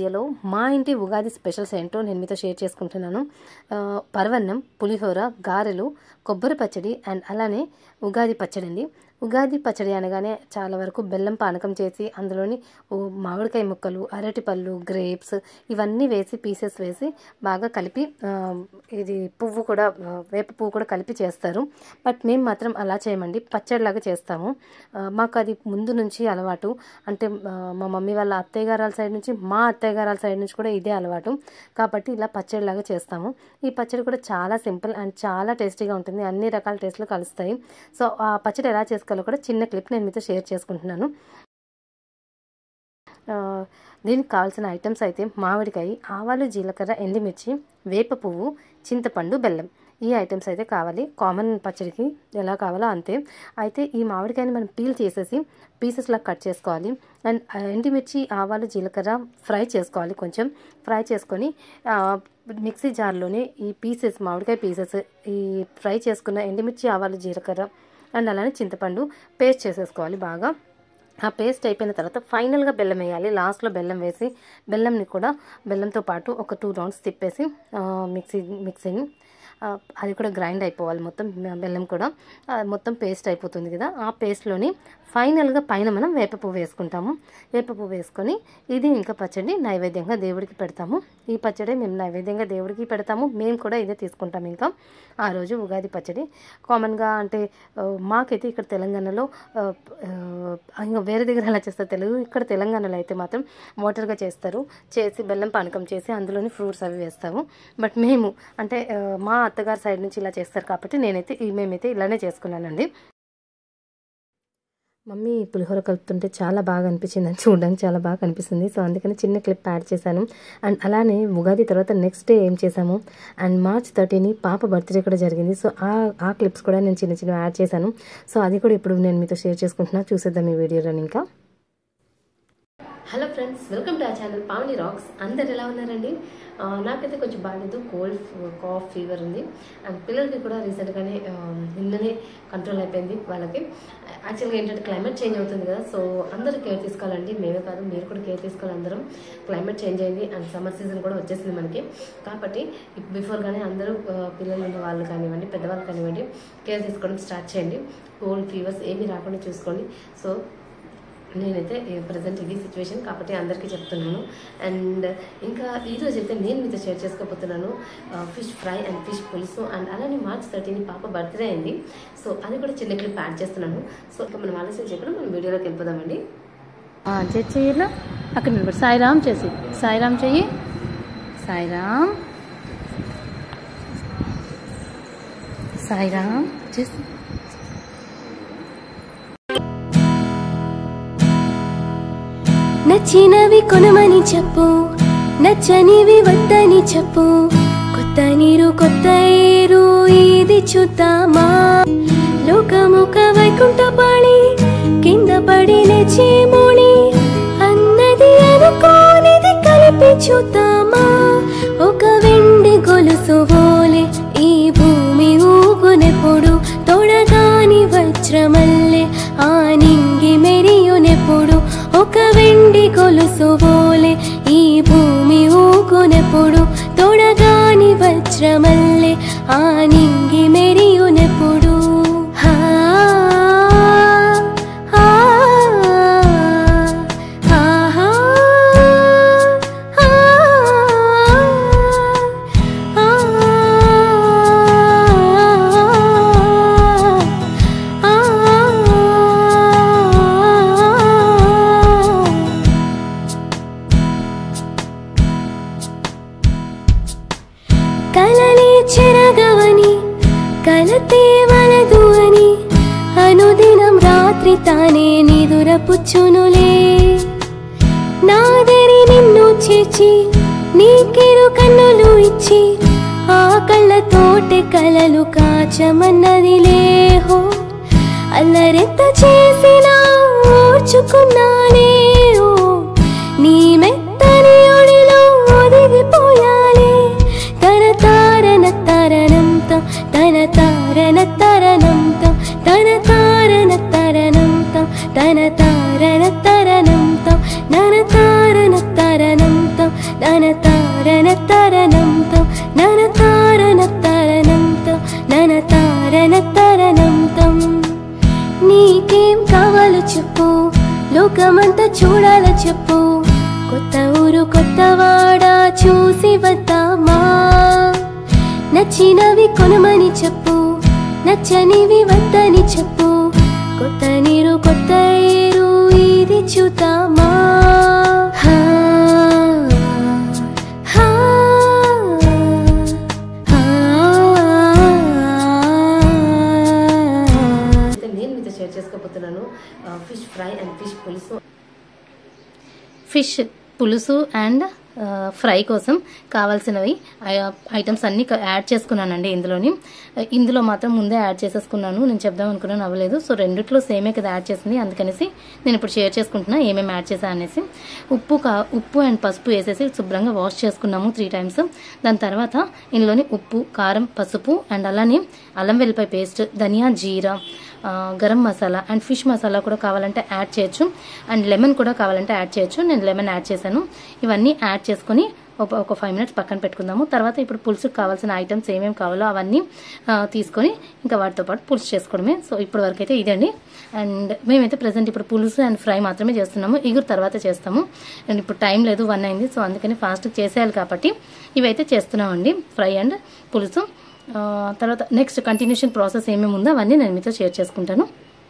వీడియోలో మా ఇంటి ఉగాది స్పెషల్స్ ఏంటో నేను మీతో షేర్ చేసుకుంటున్నాను ఆ, పరవన్నం పులిహోర గారెలు కొబ్బరి పచ్చడి అండ్ అలానే ఉగాది పచ్చడి అండి ఉగాది పచ్చడి అనగానే చాలా వరకు బెల్లం పానకం చేసి అందులోని ఓ మామిడికాయ ముక్కలు అరటిపళ్ళు గ్రేప్స్ ఇవన్నీ వేసి పీసెస్ వేసి బాగా కలిపి ఆ, ఇది పువ్వు కూడా ఆ, వేప పువ్వు కూడా కలిపి చేస్తారు బట్ మేము మాత్రం అలా చేయమండి పచ్చడిలాగా చేస్తాము ఆ, మాకు అది ముందు నుంచి అలవాటు అంటే ఆ, మా మమ్మీ వాళ్ళ అత్తయ్య గారాల సైడ్ నుంచి మా అత్తయ్య గారాల సైడ్ నుంచి కూడా ఇదే అలవాటు కాబట్టి ఇలా పచ్చడిలాగా చేస్తాము ఈ పచ్చడి కూడా చాలా సింపుల్ అండ్ చాలా టేస్టీగా ఉంటుంది అన్ని రకాల టేస్ట్లు కలుస్తాయి సో ఆ పచ్చడి ఎలా చేసుకోవాలో కూడా చిన్న క్లిప్ నేను మీతో షేర్ చేసుకుంటున్నాను ఆ, దీనికి కావాల్సిన ఐటమ్స్ అయితే మామిడికాయ ఆవాలు జీలకర్ర ఎండుమిర్చి వేప పువ్వు చింతపండు బెల్లం ఈ ఐటమ్స్ అయితే కావాలి కామన్ పచ్చడికి ఎలా కావాలో అంతే అయితే ఈ మామిడికాయని మనం పీల్ చేసేసి పీసెస్లా కట్ చేసుకోవాలి అండ్ ఎండుమిర్చి ఆవాలు జీలకర్ర ఫ్రై చేసుకోవాలి కొంచెం ఫ్రై చేసుకొని ఆ, మిక్సీ జార్లోనే ఈ పీసెస్ మామిడికాయ పీసెస్ ఈ ఫ్రై చేసుకున్న ఎండుమిర్చి ఆవాలు జీలకర్ర అండ్ అలానే చింతపండు పేస్ట్ చేసేసుకోవాలి బాగా ఆ పేస్ట్ అయిపోయిన తర్వాత ఫైనల్గా బెల్లం వేయాలి లాస్ట్లో బెల్లం వేసి బెల్లంని కూడా బెల్లంతో పాటు ఒక టూ రౌండ్స్ తిప్పేసి ఆ, మిక్సీ మిక్సీని ఆ, అది కూడా గ్రైండ్ అయిపోవాలి మొత్తం బెల్లం కూడా ఆ, మొత్తం పేస్ట్ అయిపోతుంది కదా ఆ పేస్ట్లోని ఫైనల్గా పైన మనం వేప పువ్వు వేసుకుంటాము వేప పువ్వు వేసుకొని ఇది ఇంకా పచ్చడి నైవేద్యంగా దేవుడికి పెడతాము ఈ పచ్చడి మేము నైవేద్యంగా దేవుడికి పెడతాము మేము కూడా ఇదే తీసుకుంటాం ఇంకా ఆ రోజు ఉగాది పచ్చడి కామన్గా అంటే ఆ, మాకైతే ఇక్కడ తెలంగాణలో ఆ, ఆ, ఇంకా వేరే దగ్గర ఎలా చేస్తారు తెలుగు ఇక్కడ తెలంగాణలో అయితే మాత్రం వాటర్గా చేస్తారు చేసి బెల్లం పానకం చేసి అందులోని ఫ్రూట్స్ అవి వేస్తాము బట్ మేము అంటే ఆ, మా అత్తగారి సైడ్ నుంచి ఇలా చేస్తారు కాబట్టి నేనైతే ఈ మేమైతే ఇలానే చేసుకున్నానండి మమ్మీ పులిహోర కలుపుతుంటే చాలా బాగా అనిపించింది అని చూడడానికి చాలా బాగా అనిపిస్తుంది సో అందుకని చిన్న క్లిప్ యాడ్ చేశాను అండ్ అలానే ఉగాది తర్వాత నెక్స్ట్ డే ఏం చేశాము అండ్ మార్చ్ థర్టీని పాప బర్త్డే కూడా జరిగింది సో ఆ ఆ క్లిప్స్ కూడా నేను చిన్న చిన్న యాడ్ చేశాను సో అది కూడా ఇప్పుడు నేను మీతో షేర్ చేసుకుంటున్నా చూసేద్దాం ఈ వీడియోలో ఇంకా hello friends welcome to uh channel Pavani rocks అందరు ఎలా ఉన్నారండి ఆ, నాకైతే కొంచెం బాగాలేదు కోల్డ్ కాఫ్ ఫీవర్ ఉంది అండ్ పిల్లలకి కూడా రీసెంట్గానే ఆ, నిన్ననే కంట్రోల్ అయిపోయింది వాళ్ళకి యాక్చువల్గా ఏంటంటే క్లైమేట్ చేంజ్ అవుతుంది కదా సో అందరూ కేర్ తీసుకోవాలండి మేమే కాదు మీరు కూడా కేర్ తీసుకోవాలి అందరం క్లైమేట్ చేంజ్ అయింది అండ్ సమ్మర్ సీజన్ కూడా వచ్చేసింది మనకి కాబట్టి బిఫోర్గానే అందరూ ఆ, పిల్లలు ఉన్న వాళ్ళు కానివ్వండి పెద్దవాళ్ళు కానివ్వండి కేర్ తీసుకోవడం స్టార్ట్ చేయండి కోల్డ్ ఫీవర్స్ ఏమీ రాకుండా చూసుకోండి సో నేనైతే ప్రజెంట్ ఇది సిచ్యువేషన్ కాబట్టి అందరికీ చెప్తున్నాను అండ్ ఇంకా ఈరోజు అయితే నేను మీతో షేర్ చేసుకోబోతున్నాను ఫిష్ ఫ్రై అండ్ ఫిష్ పులుసు అండ్ అలానే మార్చ్ థర్టీన్ పాప బర్త్డే అయింది సో అది కూడా చిన్న క్లిప్ యాడ్ చేస్తున్నాను సో ఇంకా మనం ఆలోచన చేయకుండా మనం వీడియోలోకి వెళ్ళిపోదామండి చెయ్యిలో అక్కడ నిలబడి సాయిరామ్ చేసి సాయిరామ్ చెయ్యి సాయిరామ్ సాయిరామ్ చేసి నచ్చినవి కొనమని చెప్పు నచ్చనివి వద్దని చెప్పు కొత్త నీరు కొత్త ఏరు ఇది చూద్దామా లోకముక వైకుంఠ పాళి కింద పడి లేచి మూళి అన్నది అనుకోనిది కలిపి చూద్దామా ఒక వెండి గొలుసు ఓలే ఈ భూమి ఊగునెప్పుడు తొడగాని వజ్రమల్లె ఆ నింగి మెరియునెప్పుడు ఒక వెండి గొలుసు ఓలే ఈ భూమి ఊగునెప్పుడు తొడగాని వజ్రమల్లె ఆ నింగి మెరియునెప్పుడు హా, హా, హా, హా, హా, కలలే చెరగవని కలతే వలదు అని అనుదినం రాత్రి తానే నిదురపుచ్చునులే నాదరి నిన్ను చేర్చి నీకిరు కన్నులు ఇచ్చి ఆ కళ్ళతోటి కలలు కాచమన్నదిలే హో అల్లరెంత చేసినా ఓర్చుకున్నానే ఓ నీ మెత్తని ఒడిలో ఒదిగిపోయాలే తన తారన తరణంతం తన తారన తరణంతం తన తారన తరణంతం తన తారన తరణంతం నన తారన తరణంతం తారన తరణంతో నన తారన తరణంతో నన తారన తరణంతం నీకేం కావాలో చెప్పు లోకమంతా చూడాలో చెప్పు కొత్త ఊరు కొత్త వాడ చూసి వద్దామా నచ్చినవి కొనమని చెప్పు నచ్చనివి వద్దని చెప్పు కొత్త నీరు కొత్త ఏరు ఇది చూద్దామా హా, హా, హా. అయితే నేను మీతో షేర్ చేసుకోబోతున్నాను ఫిష్ ఫ్రై అండ్ ఫిష్ పులుసు ఫిష్ పులుసు అండ్ ఆ, ఫ్రై కోసం కావాల్సినవి ఐ- ఐటమ్స్ అన్నీ క- యాడ్ చేసుకున్నానండి ఇందులోని ఇందులో మాత్రం ముందే యాడ్ చేసేసుకున్నాను నేను చెప్దాం అనుకున్నాను అవ్వలేదు సో రెండిట్లో సేమే కదా యాడ్ చేసింది అందుకనేసి నేను ఇప్పుడు షేర్ చేసుకుంటున్నా ఏమేమి యాడ్ చేశా అనేసి ఉప్పు కా ఉప్పు అండ్ పసుపు వేసేసి శుభ్రంగా వాష్ చేసుకున్నాము త్రీ టైమ్స్ దాని తర్వాత ఇందులోని ఉప్పు కారం పసుపు అండ్ అలానే అల్లం వెల్లిపాయ పేస్ట్ ధనియా జీరా ఆ, గరం మసాలా అండ్ ఫిష్ మసాలా కూడా కావాలంటే యాడ్ చేయొచ్చు అండ్ లెమన్ కూడా కావాలంటే యాడ్ చేయొచ్చు నేను లెమన్ యాడ్ చేశాను ఇవన్నీ యాడ్ చేసుకొని ఒక ఒక ఫైవ్ మినిట్స్ పక్కన పెట్టుకుందాము తర్వాత ఇప్పుడు పులుసుకు కావాల్సిన ఐటమ్స్ ఏమేమి కావాలో అవన్నీ ఆ, తీసుకొని ఇంకా వాటితో పాటు పులుసు చేసుకోవడమే సో ఇప్పటి వరకు అయితే ఇదండి అండ్ మేమైతే ప్రజెంట్ ఇప్పుడు పులుసు అండ్ ఫ్రై మాత్రమే చేస్తున్నాము ఇగురు తర్వాత చేస్తాము అండ్ ఇప్పుడు టైం లేదు వన్ అయింది సో అందుకని ఫాస్ట్గా చేసేయాలి కాబట్టి ఇవైతే చేస్తున్నామండి ఫ్రై అండ్ పులుసు ఆ, తర్వాత నెక్స్ట్ కంటిన్యూషన్ ప్రాసెస్ ఏమేమి ఉందో అవన్నీ నేను మీతో షేర్ చేసుకుంటాను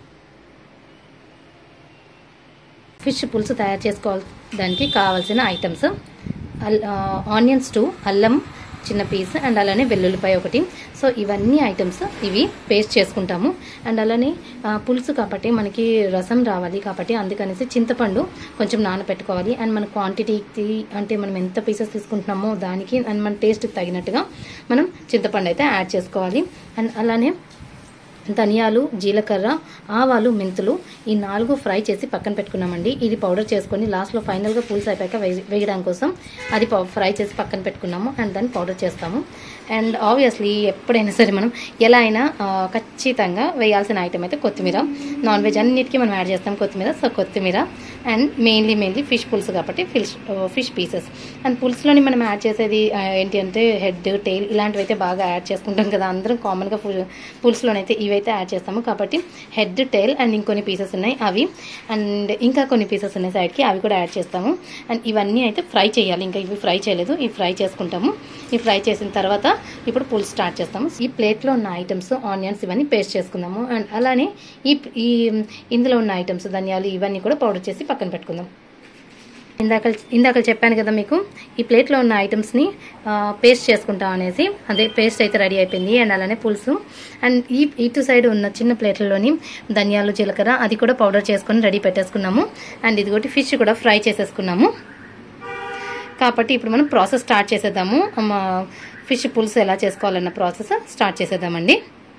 ఫిష్ పులుసు తయారు చేసుకోవాలి దానికి కావాల్సిన ఐటమ్స్ అల్ ఆనియన్స్ టూ అల్లం చిన్న పీస్ అండ్ అలానే వెల్లుల్లిపాయ ఒకటి సో ఇవన్నీ ఐటమ్స్ ఇవి పేస్ట్ చేసుకుంటాము అండ్ అలానే ఆ, పులుసు కాబట్టి మనకి రసం రావాలి కాబట్టి అందుకనేసి చింతపండు కొంచెం నానబెట్టుకోవాలి అండ్ మన క్వాంటిటీకి అంటే మనం ఎంత పీసెస్ తీసుకుంటున్నామో దానికి అండ్ మన టేస్ట్కి తగినట్టుగా మనం చింతపండు అయితే యాడ్ చేసుకోవాలి అండ్ అలానే ధనియాలు జీలకర్ర ఆవాలు మెంతులు ఈ నాలుగు ఫ్రై చేసి పక్కన పెట్టుకున్నామండి ఇది పౌడర్ చేసుకొని లాస్ట్లో ఫైనల్గా పులుసు అయిపోయాక వేయ- వేయడం కోసం అది పౌ- ఫ్రై చేసి పక్కన పెట్టుకున్నాము అండ్ దాన్ని పౌడర్ చేస్తాము అండ్ ఆబ్వియస్లీ ఎప్పుడైనా సరే మనం ఎలా అయినా ఆ, ఖచ్చితంగా వేయాల్సిన ఐటమ్ అయితే కొత్తిమీర నాన్ వెజ్ అన్నిటికీ మనం యాడ్ చేస్తాం కొత్తిమీర సో కొత్తిమీర అండ్ మెయిన్లీ మెయిన్లీ ఫిష్ పులుసు కాబట్టి ఫిష్ ఫిష్ పీసెస్ అండ్ పులుసులోని మనం యాడ్ చేసేది ఆ, ఏంటి అంటే హెడ్ టెయిల్ ఇలాంటివి అయితే బాగా యాడ్ చేసుకుంటాం కదా అందరం కామన్గా పులుసులోనైతే ఇవైతే యాడ్ చేస్తాము కాబట్టి హెడ్ టెయిల్ అండ్ ఇంకొన్ని పీసెస్ ఉన్నాయి అవి అండ్ ఇంకా కొన్ని పీసెస్ ఉన్నాయి సైడ్కి అవి కూడా యాడ్ చేస్తాము అండ్ ఇవన్నీ అయితే ఫ్రై చేయాలి ఇంకా ఇవి ఫ్రై చేయలేదు ఇవి ఫ్రై చేసుకుంటాము ఈ ఫ్రై చేసిన తర్వాత ఇప్పుడు పులుసు స్టార్ట్ చేస్తాము ఈ ప్లేట్లో ఉన్న ఐటమ్స్ ఆనియన్స్ ఇవన్నీ పేస్ట్ చేసుకుందాము అండ్ అలానే ఈ ఈ ఇందులో ఉన్న ఐటమ్స్ ధనియాలు ఇవన్నీ కూడా పౌడర్ చేసి పక్కన పెట్టుకుందాం ఇందాక ఇందాక చెప్పాను కదా మీకు ఈ ప్లేట్లో ఉన్న ఐటమ్స్ని పేస్ట్ చేసుకుంటాం అనేసి అదే పేస్ట్ అయితే రెడీ అయిపోయింది అండ్ అలానే పులుసు అండ్ ఈ ఇటు సైడ్ ఉన్న చిన్న ప్లేట్లలోని ధనియాలు జీలకర్ర అది కూడా పౌడర్ చేసుకొని రెడీ పెట్టేసుకున్నాము అండ్ ఇది ఒకటి ఫిష్ కూడా ఫ్రై చేసేసుకున్నాము కాబట్టి ఇప్పుడు మనం ప్రాసెస్ స్టార్ట్ చేసేద్దాము ఫిష్ పులుసు ఎలా చేసుకోవాలన్న ప్రాసెస్ స్టార్ట్ చేసేద్దామండి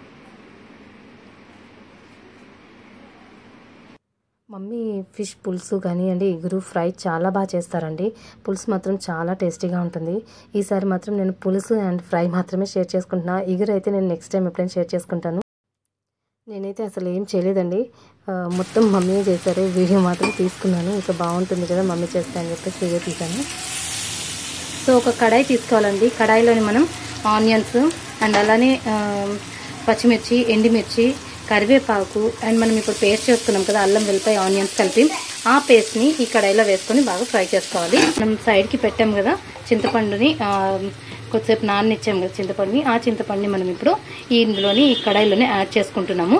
మమ్మీ ఫిష్ పులుసు కానివ్వండి ఇగురు ఫ్రై చాలా బాగా చేస్తారండి పులుసు మాత్రం చాలా టేస్టీగా ఉంటుంది ఈసారి మాత్రం నేను పులుసు అండ్ ఫ్రై మాత్రమే షేర్ చేసుకుంటున్నా ఇగురు అయితే నేను నెక్స్ట్ టైం ఎప్పుడైనా షేర్ చేసుకుంటాను నేనైతే అసలు ఏం చేయలేదండి ఆ, మొత్తం మమ్మీ చేశారు వీడియో మాత్రం తీసుకున్నాను ఇంకా బాగుంటుంది కదా మమ్మీ చేస్తా అని చెప్పేసి వీడియో తీశాను సో ఒక కడాయి తీసుకోవాలండి కడాయిలోని మనం ఆనియన్స్ అండ్ అలానే ఆ, పచ్చిమిర్చి ఎండుమిర్చి కరివేపాకు అండ్ మనం ఇప్పుడు పేస్ట్ చేసుకున్నాం కదా అల్లం వెల్లిపాయ ఆనియన్స్ కలిపి ఆ పేస్ట్ని ఈ కడాయిలో వేసుకొని బాగా ఫ్రై చేసుకోవాలి మనం సైడ్కి పెట్టాం కదా చింతపండుని ఆ, కొద్దిసేపు నాననిచ్చాం కదా చింతపండుని ఆ చింతపండుని మనం ఇప్పుడు ఈ ఇందులోని ఈ కడాయిలోనే యాడ్ చేసుకుంటున్నాము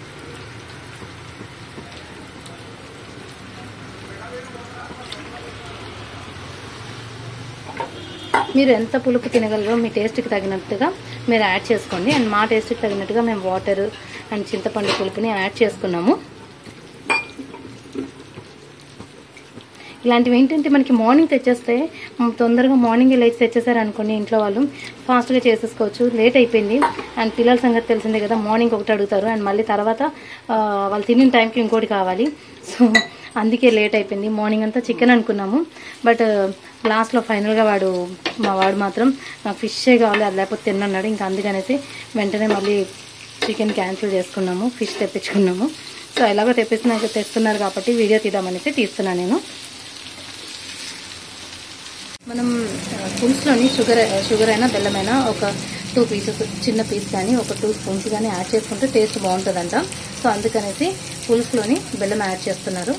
మీరు ఎంత పులుపు తినగలరో మీ టేస్ట్కి తగినట్టుగా మీరు యాడ్ చేసుకోండి అండ్ మా టేస్ట్కి తగినట్టుగా మేము వాటర్ అండ్ చింతపండు పులుపుని యాడ్ చేసుకున్నాము ఇలాంటివి ఏంటంటే మనకి మార్నింగ్ తెచ్చేస్తే మ్, తొందరగా మార్నింగ్ లేచి తెచ్చేసారు అనుకోండి ఇంట్లో వాళ్ళు ఫాస్ట్గా చేసేసుకోవచ్చు లేట్ అయిపోయింది అండ్ పిల్లల సంగతి తెలిసిందే కదా మార్నింగ్ ఒకటి అడుగుతారు అండ్ మళ్ళీ తర్వాత ఆ, వాళ్ళు తినిన టైంకి ఇంకోటి కావాలి సో అందుకే లేట్ అయిపోయింది మార్నింగ్ అంతా చికెన్ అనుకున్నాము బట్ లాస్ట్లో ఫైనల్గా వాడు మా వాడు మాత్రం నాకు ఫిషే కావాలి అది లేకపోతే తిన్నన్నాడు ఇంకా అందుకనేసి వెంటనే మళ్ళీ చికెన్ క్యాన్సిల్ చేసుకున్నాము ఫిష్ తెప్పించుకున్నాము సో ఎలాగో తెప్పిస్తున్నాక తెస్తున్నారు కాబట్టి వీడియో తీద్దామనేసి తీస్తున్నాను నేను మనం ఆ, పులుసులోని షుగర్ షుగర్ అయినా బెల్లమైనా ఒక టూ పీసెస్ చిన్న పీస్ కానీ ఒక టూ స్పూన్స్ కానీ యాడ్ చేసుకుంటే టేస్ట్ బాగుంటుందంట సో అందుకనేసి పులుసులోని బెల్లం యాడ్ చేస్తున్నారు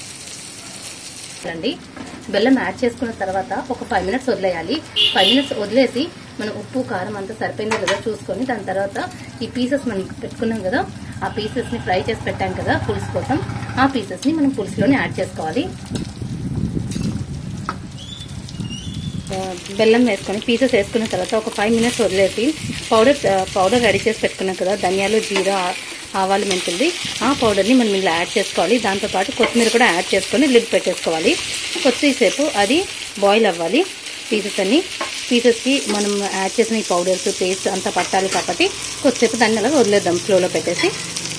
అండి బెల్లం యాడ్ చేసుకున్న తర్వాత ఒక ఫైవ్ మినిట్స్ వదిలేయాలి ఫైవ్ మినిట్స్ వదిలేసి మనం ఉప్పు కారం అంతా సరిపోయిందో లేదో చూసుకొని దాని తర్వాత ఈ పీసెస్ మనం పెట్టుకున్నాం కదా ఆ పీసెస్ ని ఫ్రై చేసి పెట్టాం కదా పులుసు కోసం ఆ పీసెస్ ని మనం పులుసులోనే యాడ్ చేసుకోవాలి ఆ, బెల్లం వేసుకొని పీసెస్ వేసుకున్న తర్వాత ఒక ఫైవ్ మినిట్స్ వదిలేసి పౌడర్ ఆ, పౌడర్ రెడీ చేసి పెట్టుకున్నాం కదా ధనియాలు జీరా ఆవాలు మెంతుల్ది ఆ పౌడర్ని మనం ఇలా యాడ్ చేసుకోవాలి దాంతోపాటు కొత్తిమీర కూడా యాడ్ చేసుకొని లిడ్ పెట్టేసుకోవాలి కొద్దిసేపు అది బాయిల్ అవ్వాలి పీసెస్ అన్ని పీసెస్కి మనం యాడ్ చేసిన ఈ పౌడర్స్ పేస్ట్ అంతా పట్టాలి కాబట్టి కొద్దిసేపు దాన్ని అలా వదిలేద్దాం స్లోలో పెట్టేసి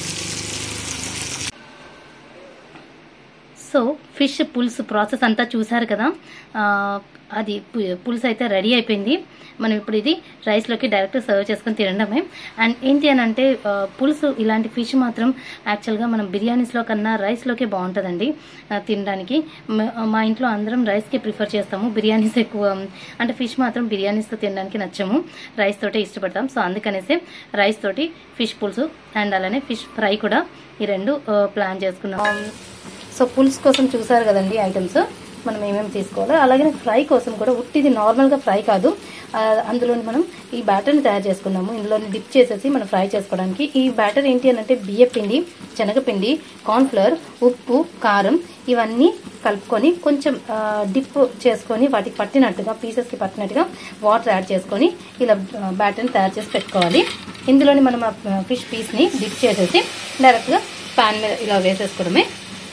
సో ఫిష్ పులుసు ప్రాసెస్ అంతా చూసారు కదా ఆ, అది పు- పులుసు అయితే రెడీ అయిపోయింది మనం ఇప్పుడు ఇది రైస్లోకి డైరెక్ట్ సర్వ్ చేసుకొని తినడమే అండ్ ఏంటి అని అంటే ఆ, పులుసు ఇలాంటి ఫిష్ మాత్రం యాక్చువల్గా మనం బిర్యానీస్లో కన్నా రైస్లోకే బాగుంటుందండి ఆ, తినడానికి మ- మా ఇంట్లో అందరం రైస్కి ప్రిఫర్ చేస్తాము బిర్యానీస్ ఎక్కువ అంటే ఫిష్ మాత్రం బిర్యానీస్తో తినడానికి నచ్చము రైస్ తోటే ఇష్టపడతాం సో అందుకనేసి రైస్ తోటి ఫిష్ పులుసు అండ్ అలానే ఫిష్ ఫ్రై కూడా ఈ రెండు ఆ, ప్లాన్ చేసుకున్నాం సో పులుసు కోసం చూసారు కదండి ఐటమ్స్ మనం ఏమేమి తీసుకోవాలో అలాగే ఫ్రై కోసం కూడా ఉట్టిది నార్మల్గా ఫ్రై కాదు ఆ, అందులో మనం ఈ బ్యాటర్ని తయారు చేసుకున్నాము ఇందులో డిప్ చేసేసి మనం ఫ్రై చేసుకోవడానికి ఈ బ్యాటర్ ఏంటి అని అంటే బియ్య పిండి శనగపిండి కార్న్ఫ్లవర్ ఉప్పు కారం ఇవన్నీ కలుపుకొని కొంచెం డిప్ చేసుకొని వాటికి పట్టినట్టుగా పీసెస్కి పట్టినట్టుగా వాటర్ యాడ్ చేసుకొని ఇలా బ్యాటర్ని తయారు చేసి పెట్టుకోవాలి ఇందులోని మనం ఫిష్ పీస్ని డిప్ చేసేసి డైరెక్ట్గా పాన్ మీద ఇలా వేసేసుకోవడమే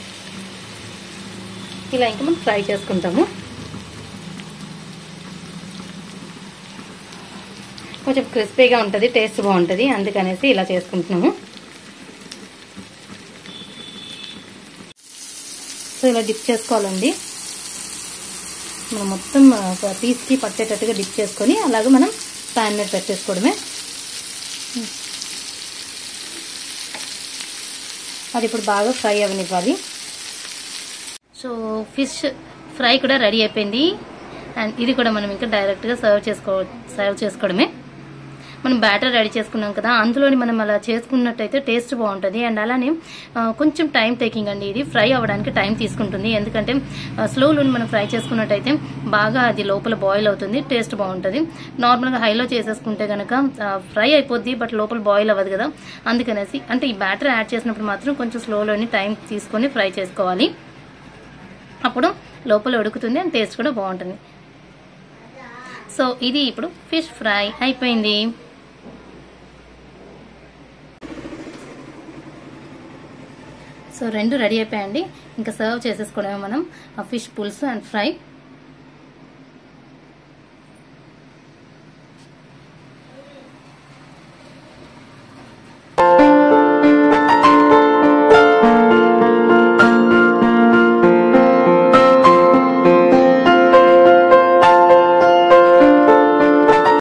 ఇలా ఇంకా మనం ఫ్రై చేసుకుంటాము కొంచెం క్రిస్పీగా ఉంటుంది టేస్ట్ బాగుంటుంది అందుకనేసి ఇలా చేసుకుంటున్నాము సో ఇలా డిప్ చేసుకోవాలండి మనం మొత్తం ఒక పీస్కి పట్టేటట్టుగా డిప్ చేసుకొని అలాగే మనం ప్యాన్ మీద పెట్టేసుకోవడమే అది ఇప్పుడు బాగా ఫ్రై అవనివ్వాలి సో ఫిష్ ఫ్రై కూడా రెడీ అయిపోయింది అండ్ ఇది కూడా మనం ఇంకా డైరెక్ట్గా సర్వ్ చేసుకో సర్వ్ చేసుకోవడమే మనం బ్యాటర్ రెడీ చేసుకున్నాం కదా అందులోని మనం అలా చేసుకున్నట్టయితే టేస్ట్ బాగుంటుంది అండ్ అలానే ఆ, కొంచెం టైం టేకింగ్ అండి ఇది ఫ్రై అవ్వడానికి టైం తీసుకుంటుంది ఎందుకంటే స్లోలోని మనం ఫ్రై చేసుకున్నట్టయితే బాగా అది లోపల బాయిల్ అవుతుంది టేస్ట్ బాగుంటుంది నార్మల్గా హైలో చేసేసుకుంటే కనుక ఫ్రై అయిపోద్ది బట్ లోపల బాయిల్ అవ్వదు కదా అందుకనేసి అంటే ఈ బ్యాటర్ యాడ్ చేసినప్పుడు మాత్రం కొంచెం స్లోలోని టైం తీసుకొని ఫ్రై చేసుకోవాలి అప్పుడు లోపల ఉడుకుతుంది అండ్ టేస్ట్ కూడా బాగుంటుంది సో ఇది ఇప్పుడు ఫిష్ ఫ్రై అయిపోయింది సో రెండు రెడీ అయిపోయాయండి ఇంకా సర్వ్ చేసేసుకోవడమే మనం ఆ ఫిష్ పులుసు అండ్ ఫ్రై